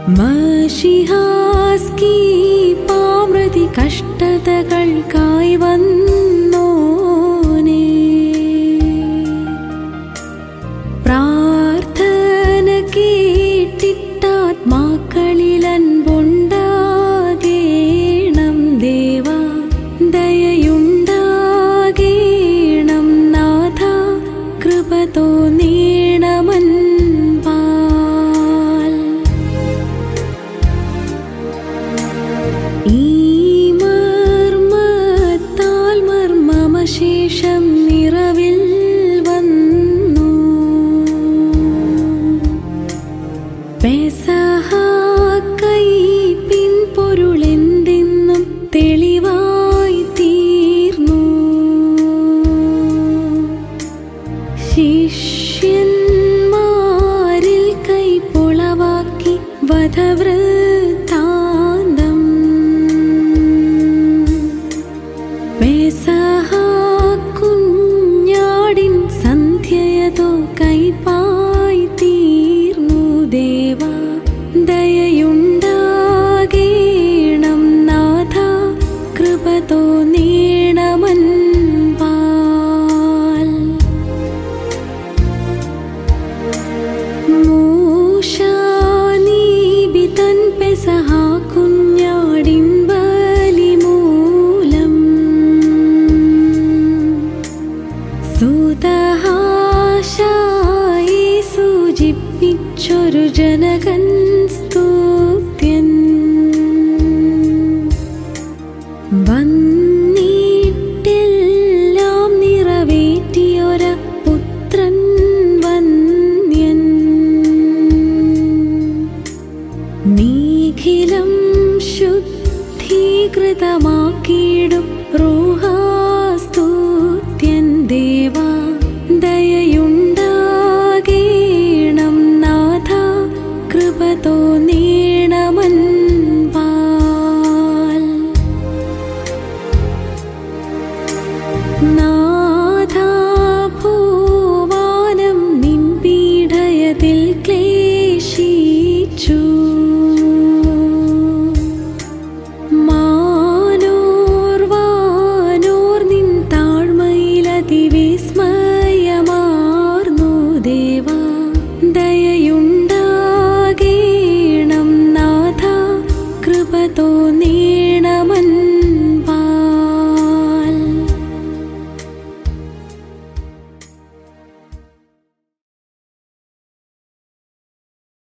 മഷിഹാസ്കി പാമൃതി കഷ്ടതകൾക്കായി വന്നോനേ പ്രാർത്ഥന കേട്ടിട്ടാത്മാക്കളിൽ അൻപുണ്ടാകേണം ദേവ ദയയുണ്ടാകേണം നാഥ കൃപ തോന്നീണമൻപാൽ ഈ മർമ്മത്താൽ മർമ്മമശേഷം നിറവിൽ വന്നു പെസഹ കൈപ്പിൻ പൊരുളെന്തെന്നും തെളിവായി തീർന്നു ശിഷ്യന്മാരിൽ കൈപ്പൊളവാക്കി വധവൃത്താന്തം പെസഹ കുഞ്ഞാടിൻ സന്ധ്യയതോ കൈപ്പായി തീർന്നു ദേവ ദയയുണ്ടാകേണം നാഥ കൃപ തോന്നീണമൻപാൽ മൂഷാനീബിതൻ പെസഹ കുഞ്ഞാടിൻ ബലിമൂലം സുതഹാശായി സൂചിപ്പിച്ചൊരു ജനകൻ സ്തുത്യൻ വന്നിട്ടെല്ലാം നിറവേറ്റിയൊര പുത്രൻ വന്യൻ നീഖിലം ശുദ്ധീകൃതമാക്കിയിടും റൂഹാസ്തുത്യൻ ദേവ ദയയുണ്ടാകേണം നാഥ കൃപ തോന്നീണമൻപാൽ